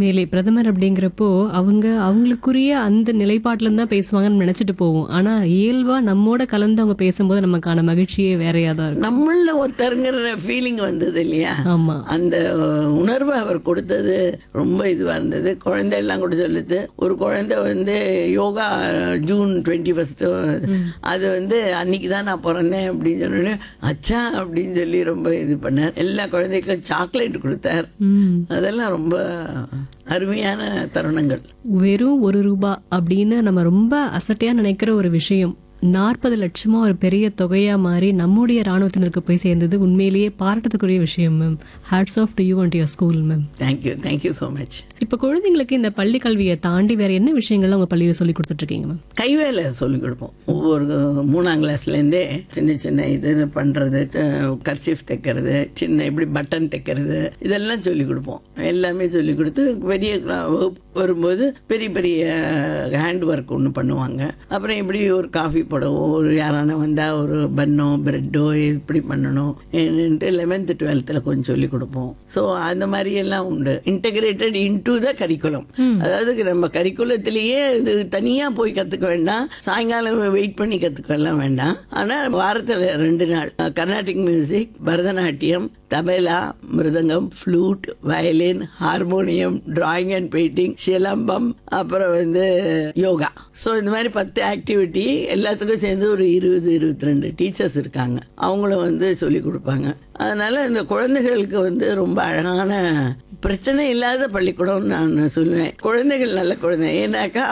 உண்மையிலே பிரதமர் அப்படிங்கிறப்போ அவங்க அவங்களுக்குரிய அந்த நிலைப்பாட்டுல தான் பேசுவாங்கன்னு நினைச்சிட்டு போவோம் ஆனா இயல்பா நம்மோட கலந்து அவங்க பேசும்போது நமக்கான மகிழ்ச்சியே வேறையா தான் இருக்கும் நம்மள ஒருத்தருங்கிற ஃபீலிங் வந்தது இல்லையா ஆமா அந்த உணர்வை அவர் கொடுத்தது ரொம்ப இதுவாக இருந்தது குழந்தை எல்லாம் கூட சொல்லுது ஒரு குழந்தை வந்து யோகா ஜூன் டுவெண்ட்டி ஃபஸ்ட்டு அது வந்து அன்னைக்கு தான் நான் பிறந்தேன் அப்படின்னு சொன்னோடனே அச்சா அப்படின்னு சொல்லி ரொம்ப இது பண்ணார் எல்லா குழந்தைக்கும் சாக்லேட் கொடுத்தார் ம் அதெல்லாம் ரொம்ப அருமையான தருணங்கள் வெறும் ஒரு ரூபா அப்படின்னு நம்ம ரொம்ப அசட்டையா நினைக்கிற ஒரு விஷயம் நாற்பது லட்சமா ஒரு பெரிய தொகையா மாறி நம்முடைய ராணுவத்தினருக்கு போய் சேர்ந்தது உண்மையிலேயே பாராட்டத்துக்குரிய விஷயம் ma'am hats off to you and your school ma'am thank you thank you so much இப்போ குழந்தைங்களுக்கு இந்த பள்ளி கல்வியை தாண்டி வேற என்ன விஷயங்கள்லாம் உங்க பள்ளியில சொல்லி கொடுத்துட்டு இருக்கீங்க மேம் கைவேலை சொல்லிக் கொடுப்போம் ஒவ்வொரு மூணாம் கிளாஸ்லேருந்தே சின்ன சின்ன இது பண்ணுறது கர்ச்சீஃப் தைக்கிறது சின்ன இப்படி பட்டன் தைக்கிறது இதெல்லாம் சொல்லிக் கொடுப்போம் எல்லாமே சொல்லிக் கொடுத்து பெரிய cla- வகுப்பு வரும்போது பெரிய பெரிய ஹேண்ட் ஒர்க் ஒன்று பண்ணுவாங்க அப்புறம் இப்படி ஒரு காஃபி போடவும் ஒரு யாரான வந்தால் ஒரு பன்னோ பிரெட்டோ இப்படி பண்ணணும் என்னன்ட்டு லெவன்த்து டுவெல்த்தில் கொஞ்சம் சொல்லிக் கொடுப்போம் ஸோ அந்த மாதிரி எல்லாம் உண்டு இன்டகிரேட்டட் இன்டு த கரிக்குலம் அதாவது நம்ம கரிக்குலத்திலேயே இது தனியாக போய் கற்றுக்க வேண்டாம் சாயங்காலம் வெயிட் பண்ணி கற்றுக்கலாம் வேண்டாம் ஆனால் வாரத்தில் ரெண்டு நாள் Carnatic music Bharatanatyam tabla mridangam flute violin harmonium drawing and painting silambam அப்புறம் வந்து யோகா ஸோ இந்த மாதிரி பத்து ஆக்டிவிட்டி எல்லாத்துக்கும் சேர்ந்து ஒரு இருபது இருபத்தி ரெண்டு டீச்சர்ஸ் இருக்காங்க அவங்களும் வந்து சொல்லி கொடுப்பாங்க அதனால இந்த குழந்தைகளுக்கு வந்து ரொம்ப அழகான பிரச்சனை இல்லாத பள்ளிக்கூடம்னு நான் சொல்லுவேன் குழந்தைகள் நல்ல குழந்தை ஏன்னாக்கா